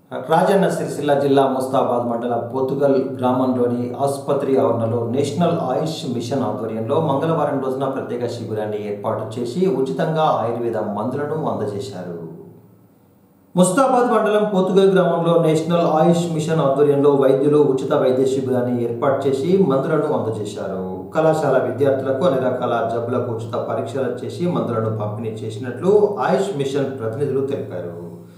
రాజన్న సిరిసిల్ల జిల్లా ముస్తాబాద్ మండల పోతుగల్ గ్రామంలోని ఆసుపత్రి ఆవరణలో నేషనల్ ఆయుష్ మిషన్ ఆధ్వర్యంలో మంగళవారం రోజున ప్రత్యేక శిబిరాన్ని ఏర్పాటు చేసి ఉచితంగా ఆయుర్వేద మందులను అందజేశారు ముస్తాబాద్ మండలం పోతుగల్ గ్రామంలో నేషనల్ ఆయుష్ మిషన్ ఆధ్వర్యంలో వైద్యులు ఉచిత వైద్య శిబిరాన్ని ఏర్పాటు చేసి మందులను అందజేశారు కళాశాల విద్యార్థులకు అన్ని రకాల జబ్బులకు ఉచిత పరీక్షలు చేసి మందులను పంపిణీ చేసినట్లు ఆయుష్ మిషన్ ప్రతినిధులు తెలిపారు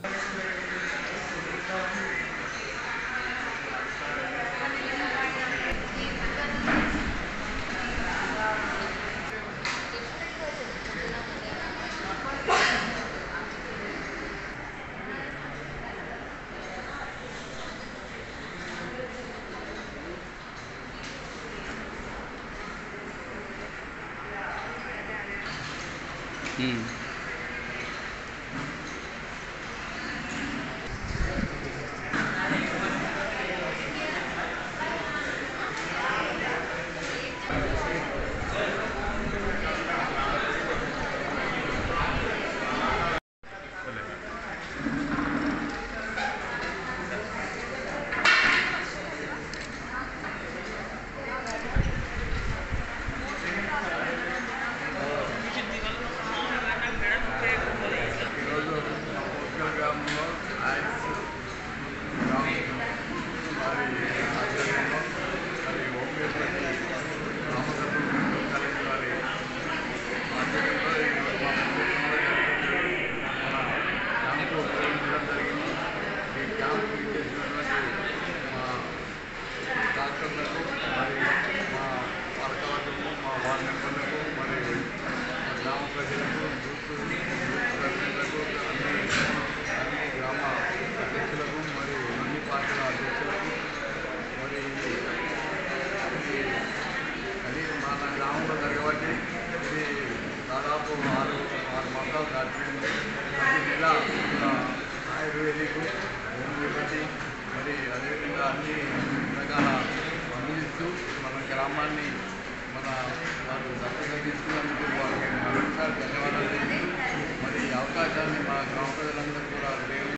ఈరోజు ఉత్కల గ్రామంలో ఆయన్స్ గ్రామం వారి ఆధ్వర్యంలో మరి హోమియోపతి రామచంద్ర కాలేజ్ వారి ఆధ్వర్యంలో ఈరోజు మా ప్రభుత్వంలో జరుగుతుంది మన క్యాంపు ఉపయోగించడం జరిగింది ఈ క్యాంపు ఇచ్చేసినటువంటి మా డాక్టర్లకు మరి మా పాలకవర్గము మా వార్డు మెంబర్లకు మరి మా గ్రామ ప్రజలకు యూత్ యూత్ ప్రెసిడెంట్లకు అన్ని అన్ని గ్రామ అధ్యక్షులకు మరి అన్ని పార్టీల అధ్యక్షులకు మరి ఇది అది మన గ్రామంలో జరగబట్టి ఇది దాదాపు ఆరు ఆరు మాసాలు దాటిపోయింది ప్రతి నెల ఒక ఆయుర్వేదిక్ హోమియోపతి మరి అదేవిధంగా అన్ని రకాల మందులు ఇస్తూ మన గ్రామాన్ని